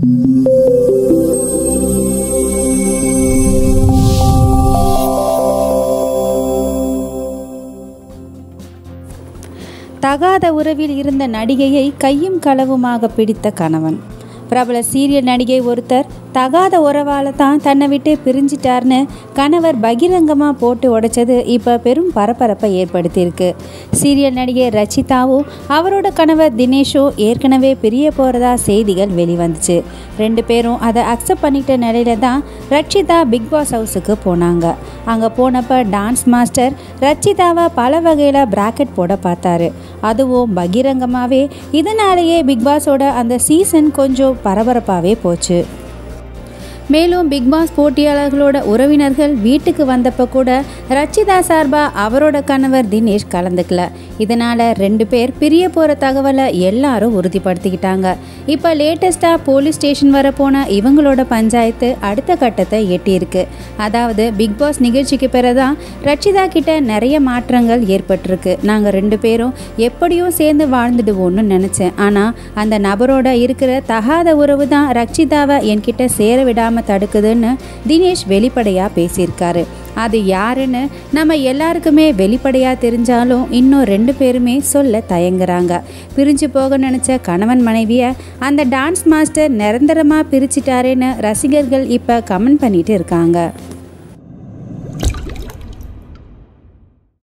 தகாத உறவில் இருந்த நடிகையை கையும் களவுமாக பிடித்த கணவன் பிரபல சீரியல் நடிகை ஒருத்தர் தகாத உறவால் தான் தன்னை விட்டு பிரிஞ்சிட்டார்னு கணவர் பகிரங்கமாக போட்டு உடைச்சது இப்போ பெரும் பரபரப்பை ஏற்படுத்தியிருக்கு சீரியல் நடிகை ரச்சிதாவும் அவரோட கணவர் தினேஷும் ஏற்கனவே பிரிய போகிறதா செய்திகள் வெளிவந்துச்சு ரெண்டு பேரும் அதை அக்செப்ட் பண்ணிட்ட நிலையில தான் ரட்சிதா பிக் பாஸ் ஹவுஸுக்கு போனாங்க அங்கே போனப்ப டான்ஸ் மாஸ்டர் ரச்சிதாவை பல வகையில் பிராக்கெட் போட பார்த்தாரு அதுவும் பகிரங்கமாகவே இதனாலேயே பிக் பாஸோட அந்த சீசன் கொஞ்சம் பரபரப்பாகவே போச்சு மேலும் பிக் பாஸ் போட்டியாளர்களோட உறவினர்கள் வீட்டுக்கு வந்தப்ப கூட ரச்சிதா சார்பா அவரோட கணவர் தினேஷ் கலந்துக்கல இதனால ரெண்டு பேர் பிரிய போற தகவலை எல்லாரும் உறுதிப்படுத்திக்கிட்டாங்க இப்போ லேட்டஸ்டா போலீஸ் ஸ்டேஷன் வர போன இவங்களோட பஞ்சாயத்து அடுத்த கட்டத்தை எட்டியிருக்கு அதாவது பிக் பாஸ் நிகழ்ச்சிக்கு பிறகுதான் ரச்சிதா கிட்ட நிறைய மாற்றங்கள் ஏற்பட்டிருக்கு நாங்க ரெண்டு பேரும் எப்படியும் சேர்ந்து வாழ்ந்துடுவோம்னு நினைச்சேன் ஆனா அந்த நபரோட இருக்கிற தகாத உறவு தான் ரச்சிதாவை என்கிட்ட சேர விடாம தடுக்குதுன்னு தினேஷ் வெளிப்படையா பேசியிருக்காரு அது யாருன்னு நம்ம எல்லாருக்குமே வெளிப்படையாக தெரிஞ்சாலும் இன்னும் ரெண்டு பேருமே சொல்ல தயங்குறாங்க பிரிஞ்சு போக நினச்ச கணவன் மனைவியை அந்த டான்ஸ் மாஸ்டர் நிரந்தரமாக பிரிச்சிட்டாரேன்னு ரசிகர்கள் இப்போ கமெண்ட் பண்ணிட்டு இருக்காங்க